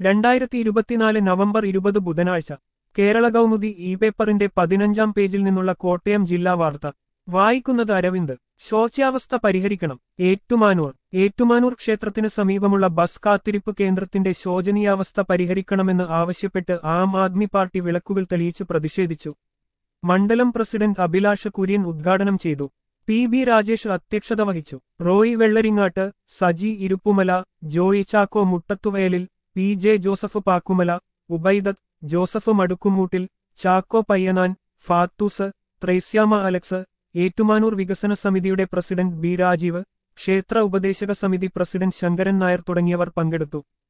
രണ്ടായിരത്തി ഇരുപത്തിനാല് നവംബർ ഇരുപത് ബുധനാഴ്ച കേരള കൗമുദി ഇ പേപ്പറിന്റെ പതിനഞ്ചാം പേജിൽ നിന്നുള്ള കോട്ടയം ജില്ലാ വാർത്ത വായിക്കുന്നത് അരവിന്ദ് ശോച്യാവസ്ഥ പരിഹരിക്കണം ഏറ്റുമാനൂർ ഏറ്റുമാനൂർ ക്ഷേത്രത്തിന് സമീപമുള്ള ബസ് കാത്തിരിപ്പ് കേന്ദ്രത്തിന്റെ ശോചനീയാവസ്ഥ പരിഹരിക്കണമെന്ന് ആവശ്യപ്പെട്ട് ആം ആദ്മി പാർട്ടി വിളക്കുകൾ തെളിയിച്ച് പ്രതിഷേധിച്ചു മണ്ഡലം പ്രസിഡന്റ് അഭിലാഷ കുര്യൻ ഉദ്ഘാടനം ചെയ്തു പി ബി രാജേഷ് അധ്യക്ഷത വഹിച്ചു റോയി വെള്ളരിങ്ങാട്ട് സജി ഇരുപ്പുമല ജോയി ചാക്കോ മുട്ടത്തുവയലിൽ പി ജെ ജോസഫ് പാക്കുമല ഉബൈദത്ത് ജോസഫ് മടുക്കുമൂട്ടിൽ ചാക്കോ പയ്യനാൻ ഫാത്തൂസ് ത്രേസ്യാമ അലക്സ് ഏറ്റുമാനൂർ വികസന സമിതിയുടെ പ്രസിഡന്റ് ബി രാജീവ് ക്ഷേത്ര ഉപദേശക സമിതി പ്രസിഡന്റ് ശങ്കരൻ നായർ തുടങ്ങിയവർ പങ്കെടുത്തു